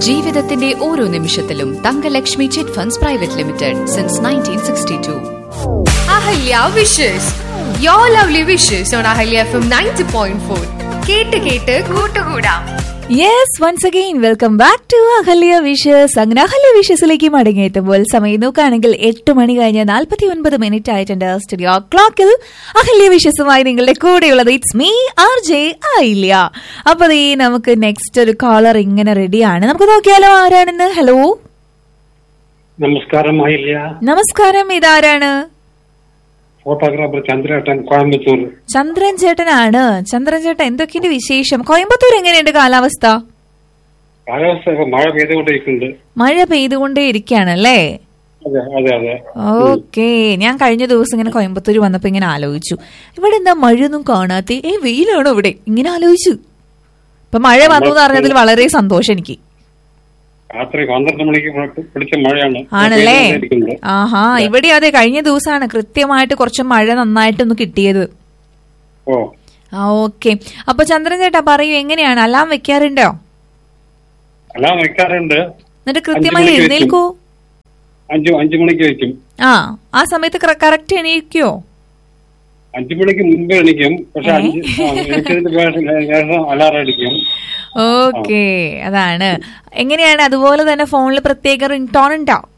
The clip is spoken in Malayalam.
ജീവിതത്തിന്റെ ഓരോ നിമിഷത്തിലും Thankalakshmi chit funds private limited since nineteen sixty two Ahalya wishes your lovely wishes on Ahalya F M ninety point four കേട്ട് കേട്ട് കൂട്ടുകൂടാം yes once again welcome back to Ahalya wishes അങ്ങനെ അഹല്യ വിഷസിലേക്ക് മടങ്ങിയെത്തുമ്പോൾ സമയം നോക്കുകയാണെങ്കിൽ എട്ട് മണി കഴിഞ്ഞ് നാൽപ്പത്തി ഒൻപത് മിനിറ്റ് ആയിട്ടുണ്ട് സ്റ്റുഡിയോ ക്ലോക്കിൽ അഹല്യ വിഷസുമായി നിങ്ങളുടെ കൂടെയുള്ളത് ഇറ്റ്സ് മീ ആർ ജെ ആയില്ല അപ്പൊ ദേ നമുക്ക് നെക്സ്റ്റ് ഒരു കോളർ ഇങ്ങനെ റെഡിയാണ് നമുക്ക് നോക്കിയാലോ ആരാണെന്ന് ഹലോ നമസ്കാരം ആയില്ല നമസ്കാരം ഇതാരാണ് ഫോട്ടോഗ്രാഫർ ചന്ദ്രേട്ടൻ കോയമ്പത്തൂർ ചന്ദ്രൻ ചേട്ടനാണ് ചന്ദ്രൻ ചേട്ടൻ എന്തൊക്കെയുണ്ട് വിശേഷം കോയമ്പത്തൂർ എങ്ങനെയുണ്ട് കാലാവസ്ഥ കാലാവസ്ഥ ഇപ്പൊ മഴ പെയ്തുകൊണ്ടിരിക്കുന്നുണ്ട് മഴ പെയ്തുകൊണ്ടേ ഇരിക്കുകയാണല്ലേ അതെ അതെ അതെ ഓക്കെ ഞാൻ കഴിഞ്ഞ ദിവസം ഇങ്ങനെ കോയമ്പത്തൂർ വന്നപ്പോ ഇങ്ങനെ ആലോചിച്ചു ഇവിടെ എന്താ മഴയൊന്നും കാണാത്ത ഏ വെയിലാണോ ഇവിടെ ഇങ്ങനെ ആലോചിച്ചു ഇപ്പൊ മഴ വന്നു എന്ന് പറഞ്ഞതിൽ വളരെ സന്തോഷം എനിക്ക് രാത്രി പന്ത്രണ്ട് മണിക്ക് പി- പിടിച്ച മഴയാണ് ആണല്ലേ പെയ്തുകൊണ്ടിരിക്കുന്നത്. ആഹാ ഇവിടെ അതെ കഴിഞ്ഞ ദിവസമാണ് കൃത്യമായിട്ട് കുറച്ച് മഴ നന്നായിട്ടൊന്ന് കിട്ടിയത് ഓ ആ ഓക്കെ അപ്പൊ ചന്ദ്രൻ ചേട്ടാ പറയൂ എങ്ങനെയാണ് അലാം വെക്കാറുണ്ടോ എല്ലാം വെക്കാറുണ്ട് എന്നിട്ട് കൃത്യമായി മണിക്ക് എഴുന്നേൽക്കോ അഞ്ചു അഞ്ചു മണിക്ക് വെക്കും ആ ആ സമയത്ത് കറക്റ്റ് എണീക്കോ അഞ്ചു മണിക്ക് മുമ്പ് എണിക്കും പക്ഷെ അഞ്ച് ആ, എണിച്ചതിന് ശേഷം ശേഷം അലാറം അടിക്കും ഓക്കെ അതാണ് എങ്ങനെയാണ് അതുപോലെ തന്നെ ഫോണിൽ പ്രത്യേക റിംഗ് ടോൺ ഉണ്ടോ